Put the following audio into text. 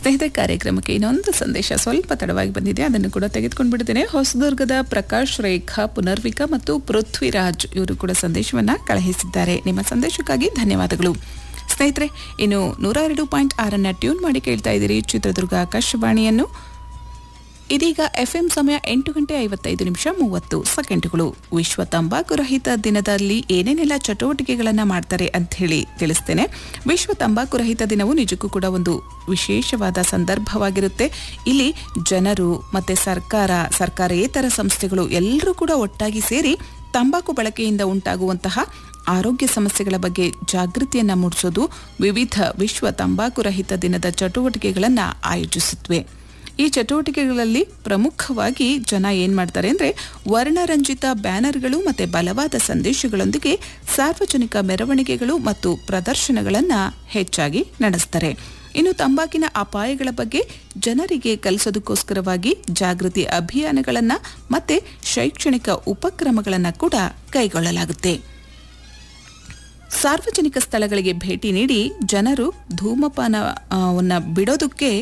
ಸ್ನೇಹಿತರೆ ಕಾರ್ಯಕ್ರಮಕ್ಕೆ ಇನ್ನೊಂದು ಸಂದೇಶ ಸ್ವಲ್ಪ ತಡವಾಗಿ ಬಂದಿದೆ ಅದನ್ನು ಕೂಡ ತೆಗೆದುಕೊಂಡು ಬಿಡ್ತೇನೆ ಹೊಸದುರ್ಗದ ಪ್ರಕಾಶ್ ರೇಖಾ ಪುನರ್ವಿಕಾ ಮತ್ತು ಪೃಥ್ವಿರಾಜ್ ಇವರು ಕೂಡ ಸಂದೇಶವನ್ನ ಕಳುಹಿಸಿದ್ದಾರೆ ನಿಮ್ಮ ಸಂದೇಶಕ್ಕಾಗಿ ಧನ್ಯವಾದಗಳು ಸ್ನೇಹಿತರೆ ಇನ್ನು ನೂರ ಎರಡು ಪಾಯಿಂಟ್ ಆರನ್ನ ಟ್ಯೂನ್ ಮಾಡಿ ಕೇಳ್ತಾ ಇದ್ದೀರಿ ಚಿತ್ರದುರ್ಗ ಆಕಾಶವಾಣಿಯನ್ನು ಇದೀಗ ಎಫ್ಎಂ ಸಮಯ ಎಂಟು ಗಂಟೆ ಐವತ್ತೈದು ನಿಮಿಷ ಮೂವತ್ತು ಸೆಕೆಂಡುಗಳು ವಿಶ್ವ ತಂಬಾಕು ರಹಿತ ದಿನದಲ್ಲಿ ಏನೇನೆಲ್ಲ ಚಟುವಟಿಕೆಗಳನ್ನು ಮಾಡ್ತಾರೆ ಅಂತ ಹೇಳಿ ತಿಳಿಸ್ತೇನೆ ವಿಶ್ವ ತಂಬಾಕು ರಹಿತ ದಿನವು ನಿಜಕ್ಕೂ ಕೂಡ ಒಂದು ವಿಶೇಷವಾದ ಸಂದರ್ಭವಾಗಿರುತ್ತೆ ಇಲ್ಲಿ ಜನರು ಮತ್ತೆ ಸರ್ಕಾರ ಸರ್ಕಾರೇತರ ಸಂಸ್ಥೆಗಳು ಎಲ್ಲರೂ ಕೂಡ ಒಟ್ಟಾಗಿ ಸೇರಿ ತಂಬಾಕು ಬಳಕೆಯಿಂದ ಉಂಟಾಗುವಂತಹ ಆರೋಗ್ಯ ಸಮಸ್ಯೆಗಳ ಬಗ್ಗೆ ಜಾಗೃತಿಯನ್ನ ಮೂಡಿಸೋದು ವಿವಿಧ ವಿಶ್ವ ತಂಬಾಕು ರಹಿತ ದಿನದ ಚಟುವಟಿಕೆಗಳನ್ನು ಆಯೋಜಿಸುತ್ತವೆ ಈ ಚಟುವಟಿಕೆಗಳಲ್ಲಿ ಪ್ರಮುಖವಾಗಿ ಜನ ಏನ್ ಮಾಡ್ತಾರೆ ಅಂದ್ರೆ ವರ್ಣರಂಜಿತ ಬ್ಯಾನರ್ಗಳು ಮತ್ತೆ ಬಲವಾದ ಸಂದೇಶಗಳೊಂದಿಗೆ ಸಾರ್ವಜನಿಕ ಮೆರವಣಿಗೆಗಳು ಮತ್ತು ಪ್ರದರ್ಶನಗಳನ್ನ ಹೆಚ್ಚಾಗಿ ನಡೆಸ್ತಾರೆ ಇನ್ನು ತಂಬಾಕಿನ ಅಪಾಯಗಳ ಬಗ್ಗೆ ಜನರಿಗೆ ಕಲಿಸೋದಕ್ಕೋಸ್ಕರವಾಗಿ ಜಾಗೃತಿ ಅಭಿಯಾನಗಳನ್ನ ಮತ್ತೆ ಶೈಕ್ಷಣಿಕ ಉಪಕ್ರಮಗಳನ್ನ ಕೂಡ ಕೈಗೊಳ್ಳಲಾಗುತ್ತೆ ಸಾರ್ವಜನಿಕ ಸ್ಥಳಗಳಿಗೆ ಭೇಟಿ ನೀಡಿ ಜನರು ಧೂಮಪಾನವನ್ನ ಬಿಡೋದಕ್ಕೆ